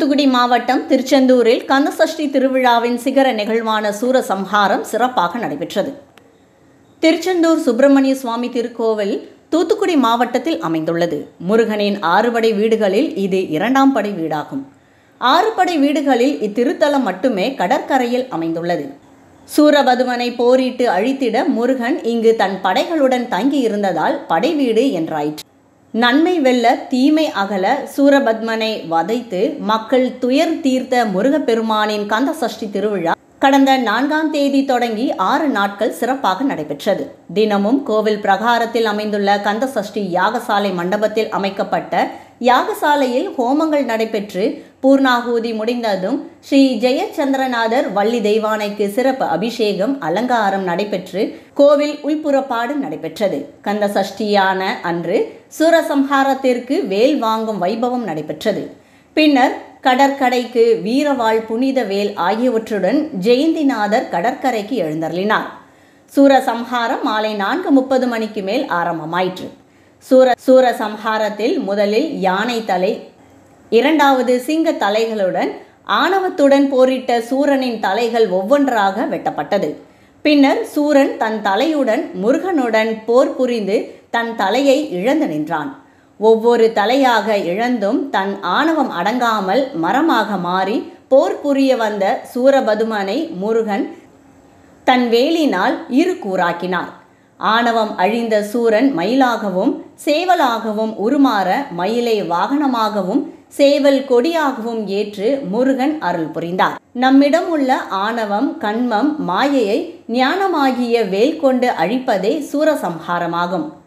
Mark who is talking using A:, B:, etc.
A: தூத்துக்குடி மாவட்டம் திருச்செந்தூரில் கந்தசஷ்டி திருவிழாவின் சிகர நிகழ்வான சூரசம்ஹாரம் சிறப்பாக நடைபெற்றது திருச்செந்தூர் சுப்பிரமணிய சுவாமி திருக்கோவில் தூத்துக்குடி மாவட்டத்தில் அமைந்துள்ளது முருகனின் ஆறுபடை வீடுகளில் இது இரண்டாம் படை வீடாகும் ஆறு படை வீடுகளில் இத்திருத்தலம் மட்டுமே கடற்கரையில் அமைந்துள்ளது சூரபதுமனை போரிட்டு அழித்திட முருகன் இங்கு தன் படைகளுடன் தங்கியிருந்ததால் படைவீடு என்றாயிற்று நன்மை வெல்ல தீமை அகல சூரபத்மனை வதைத்து மக்கள் துயர் தீர்த்த முருகப்பெருமானின் கந்த சஷ்டி திருவிழா கடந்த நான்காம் தேதி தொடங்கி ஆறு நாட்கள் சிறப்பாக நடைபெற்றது தினமும் கோவில் பிரகாரத்தில் அமைந்துள்ள கந்த சஷ்டி யாகசாலை மண்டபத்தில் அமைக்கப்பட்ட யாகசாலையில் ஹோமங்கள் நடைபெற்று பூர்ணாகூதி முடிந்ததும் ஸ்ரீ ஜெயச்சந்திரநாதர் வள்ளி தெய்வானைக்கு சிறப்பு அபிஷேகம் அலங்காரம் நடைபெற்று கோவில் உள்புறப்பாடு நடைபெற்றது கந்த சஷ்டியான அன்று சூரசம்ஹாரத்திற்கு வேல் வாங்கும் வைபவம் நடைபெற்றது பின்னர் கடற்கரைக்கு வீரவாள் புனித வேல் ஆகியவற்றுடன் ஜெயந்திநாதர் கடற்கரைக்கு எழுந்தருளினார் சூரசம்ஹாரம் மாலை நான்கு முப்பது மணிக்கு மேல் ஆரம்பமாயிற்று சூர சூரசம்ஹாரத்தில் முதலில் யானை தலை இரண்டாவது சிங்க தலைகளுடன் ஆணவத்துடன் போரிட்ட சூரனின் தலைகள் ஒவ்வொன்றாக வெட்டப்பட்டது பின்னர் சூரன் தன் தலையுடன் முருகனுடன் போர் புரிந்து தன் தலையை இழந்து நின்றான் ஒவ்வொரு தலையாக இழந்தும் தன் ஆணவம் அடங்காமல் மரமாக மாறி போர் புரிய வந்த சூரபதுமனை முருகன் தன் வேலினால் இரு கூறாக்கினார் ஆணவம் அழிந்த சூரன் மயிலாகவும் சேவலாகவும் உருமாற மயிலை வாகனமாகவும் சேவல் கொடியாகவும் ஏற்று முருகன் அருள் புரிந்தார் நம்மிடம் உள்ள ஆணவம் கண்மம் மாயையை ஞானமாகிய வேல் கொண்டு அழிப்பதே சூரசம்ஹாரமாகும்